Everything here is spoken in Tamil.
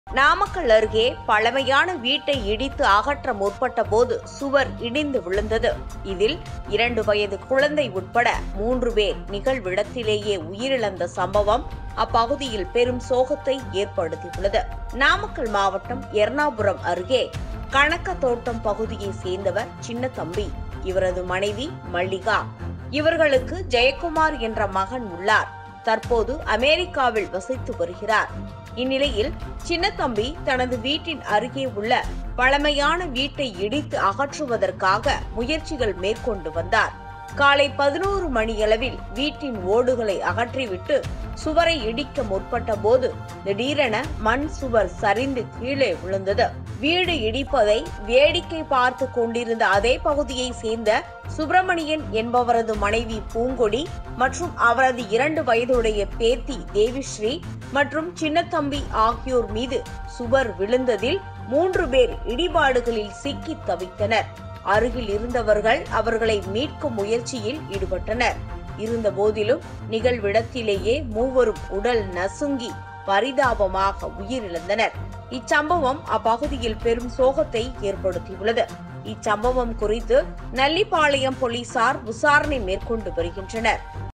நாமக்கல் அருகே பழமையான வீட்டை இடித்து அகற்ற முற்பட்ட போது சுவர் இடிந்து விழுந்தது இதில் இரண்டு வயது குழந்தை உட்பட மூன்று பேர் நிகழ்விடத்திலேயே உயிரிழந்த சம்பவம் அப்பகுதியில் பெரும் சோகத்தை ஏற்படுத்தியுள்ளது நாமக்கல் மாவட்டம் எர்ணாபுரம் அருகே கணக்க தோட்டம் பகுதியை சேர்ந்தவர் சின்னத்தம்பி இவரது மனைவி மல்லிகா இவர்களுக்கு ஜெயக்குமார் என்ற மகன் உள்ளார் தற்போது அமெரிக்காவில் வசித்து வருகிறார் இந்நிலையில் சின்னத்தம்பி தனது வீட்டின் அருகே உள்ள பழமையான வீட்டை இடித்து அகற்றுவதற்காக முயற்சிகள் மேற்கொண்டு வந்தார் காலை பதினோரு மணியளவில் வீட்டின் ஓடுகளை அகற்றிவிட்டு சுவரை இடிக்க முற்பட்ட போது திடீரென மண் சுவர் சரிந்து கீழே விழுந்தது வீடு இடிப்பதை வேடிக்கை பார்த்து கொண்டிருந்த அதே பகுதியை சேர்ந்த சுப்பிரமணியன் என்பவரது மனைவி பூங்கொடி மற்றும் அவரது இரண்டு வயதுடைய பேத்தி தேவிஸ்ரீ மற்றும் சின்னத்தம்பி ஆகியோர் மீது சுவர் விழுந்ததில் மூன்று பேர் இடிபாடுகளில் சிக்கி தவித்தனர் அருகில் இருந்தவர்கள் அவர்களை மீட்கும் முயற்சியில் ஈடுபட்டனர் இருந்த போதிலும் நிகழ்விடத்திலேயே மூவரும் உடல் நசுங்கி பரிதாபமாக உயிரிழந்தனர் இச்சம்பவம் அப்பகுதியில் பெரும் சோகத்தை ஏற்படுத்தியுள்ளது இச்சம்பவம் குறித்து நல்லிப்பாளையம் போலீசார் விசாரணை மேற்கொண்டு வருகின்றனர்